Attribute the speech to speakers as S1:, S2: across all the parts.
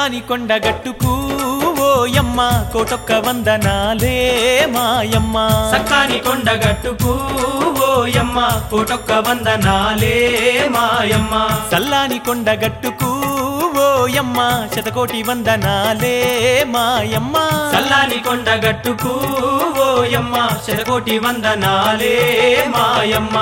S1: సల్లాని కొండ గట్టుకు ఓయమ్మ కోటొక్క వందనాలే మాయమ్మ
S2: సక్కాని కొండ గట్టుకు ఓయమ్మ కోటొక్క వందనాలే మాయమ్మ
S1: సల్లాని కొండ గట్టుకు ఓయమ్మ శతకోటి వందనాలే మాయమ్మ
S2: సల్లాని కొండ గట్టుకు ఓయమ్మ శతకోటి వందనాలే మాయమ్మ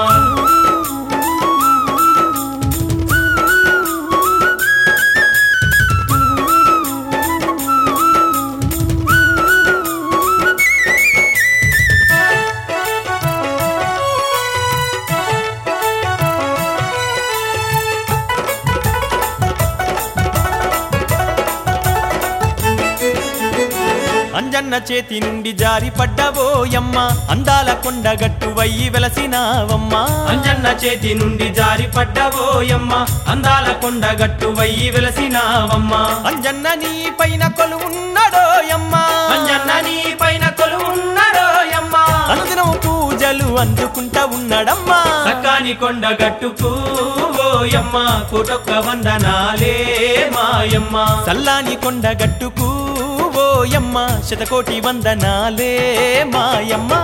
S1: అంజన్న చేతి నుండి జారి పడ్డవోయమ్మ అందాల కొండ గట్టు వయ్యి వెలసినావమ్మ
S2: అంజన్న చేతి నుండి జారి పడ్డవోయమ్మ అందాల కొండ గట్టు వయ్యి వెలసినావమ్మ
S1: అంజన్న నీ పైన కొలువున్నాడోయమ్మ
S2: అంజన్న నీ పైన కొలువున్నాడోయమ్మ
S1: అనుదినం పూజలు అందుకుంటా ఉన్నాడమ్మా
S2: సక్కాని కొండ గట్టుకు ఓయమ్మ కోటొక్క వందనాలే మాయమ్మ
S1: సల్లాని కొండ గట్టుకు ఓయమ్మ శతకోటి వందనాలే మాయమ్మ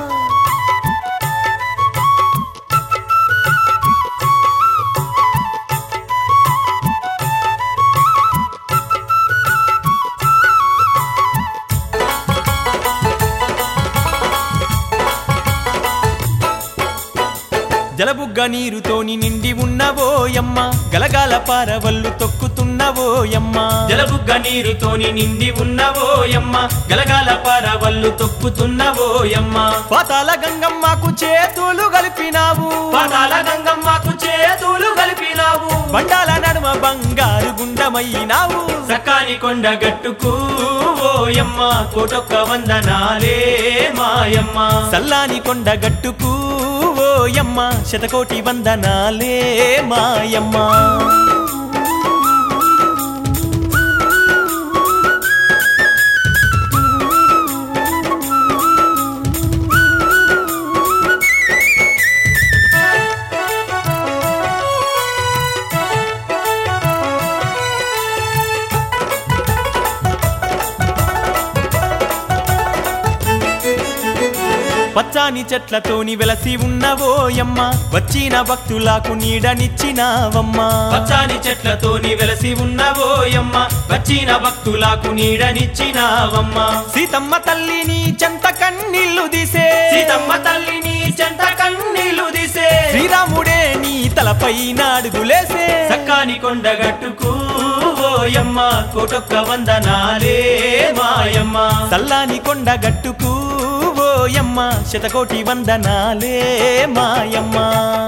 S1: జలబుగ్గ నీరుతోని నిండి ఉన్నవోయమ్మ గలగాల పారవల్లు తొక్కుతున్నవోయమ్మ
S2: జలబుగ్గ నీరుతోని నిండి ఉన్నవోయమ్మ గలగాల పారవల్లు తొక్కుతున్నవోయమ్మ
S1: పాతాల గంగమ్మకు చేతులు కలిపినావు
S2: పాతాల గంగమ్మకు చేతులు కలిపినావు
S1: బండాల నడుమ బంగారు గుండమైనావు
S2: సకాని కొండ గట్టుకు ఓయమ్మ కోటొక్క వందనాలే మాయమ్మ
S1: సల్లాని కొండ గట్టుకు ఓయమ్మ శతకోటి వందనాలే మాయమ్మ పచ్చాని చెట్లతోని వెలసి ఉన్నవోయమ్మ వచ్చిన భక్తులకు నీడనిచ్చినావమ్మ
S2: పచ్చాని చెట్లతోని వెలసి ఉన్నవోయమ్మ వచ్చిన భక్తులకు నీడనిచ్చినావమ్మ
S1: సీతమ్మ తల్లిని చెంత కన్నీళ్లు దిసే
S2: సీతమ్మ తల్లిని చెంత కన్నీళ్లు దిసే
S1: శ్రీరాముడే నీ తలపైన అడుగులేసే
S2: సక్కాని కొండ గట్టుకు ఓయమ్మ కోటొక్క వందనాలే మాయమ్మ
S1: సల్లాని కొండ గట్టుకు ఓయమ్మ శతకోటి వందనాలే మాయమ్మ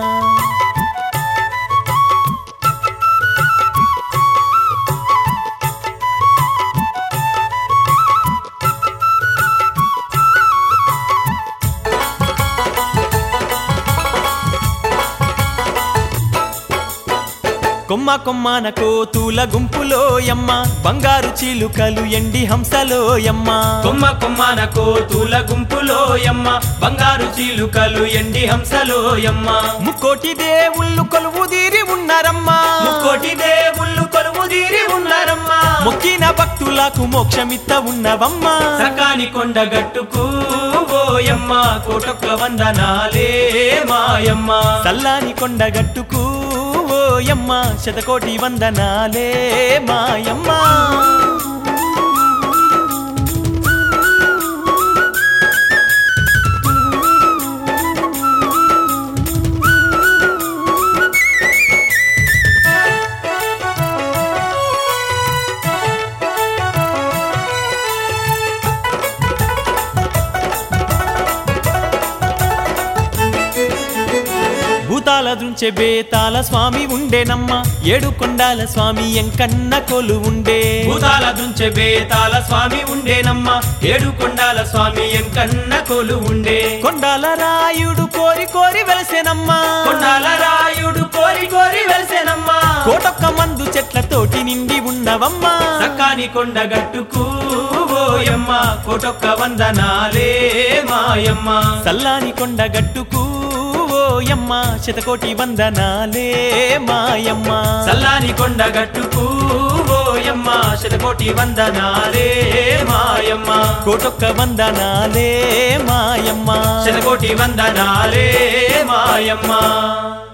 S1: కొమ్మ కొమ్మన కోతుల గుంపులోయమ్మ బంగారు చీలుకలు ఎండి హంసలోయమ్మ
S2: కొమ్మ కొమ్మన కోతుల గుంపులోయమ్మ బంగారు చీలుకలు ఎండి హంసలోయమ్మ
S1: ముక్కోటి దేవుళ్ళు కొలువు తీరి ఉన్నారమ్మా
S2: ముక్కోటి దేవుళ్ళు కొలువు తీరి ఉన్నారమ్మా
S1: మొక్కిన భక్తులకు మోక్షమిత్త ఉన్నవమ్మా
S2: సకాని కొండ గట్టుకు ఓయమ్మ కోటొక్క వందనాలే మాయమ్మ
S1: సల్లాని కొండ గట్టుకు ఓయమ్మ శతకోటి వందనాలే మాయమ్మ భూతాల దృంచె బేతాల స్వామి ఉండేనమ్మ ఏడు కొండాల స్వామి ఎంకన్న కొలు ఉండే
S2: భూతాల దుంచె బేతాల స్వామి ఉండేనమ్మ ఏడు కొండాల స్వామి ఎంకన్న కోలు ఉండే
S1: కొండాల రాయుడు కోరి కోరి వెలసెనమ్మా
S2: కొండాల రాయుడు కోరి కోరి వెలిసెనమ్మా
S1: కోటొక్క మందు చెట్లతోటి నిండి ఉన్నవమ్మా
S2: సక్కాని కొండ గట్టుకు ఓయమ్మ కోటొక్క వందనాలే మాయమ్మ
S1: సల్లాని కొండ గట్టుకు ఓయమ్మ శతకోటి వందనాలే మాయమ్మ
S2: సల్లాని కొండ గట్టుకు ఓయమ్మ శతకోటి వందనాలే మాయమ్మ
S1: కోటొక్క వందనాలే మాయమ్మ
S2: శతకోటి వందనాలే మాయమ్మ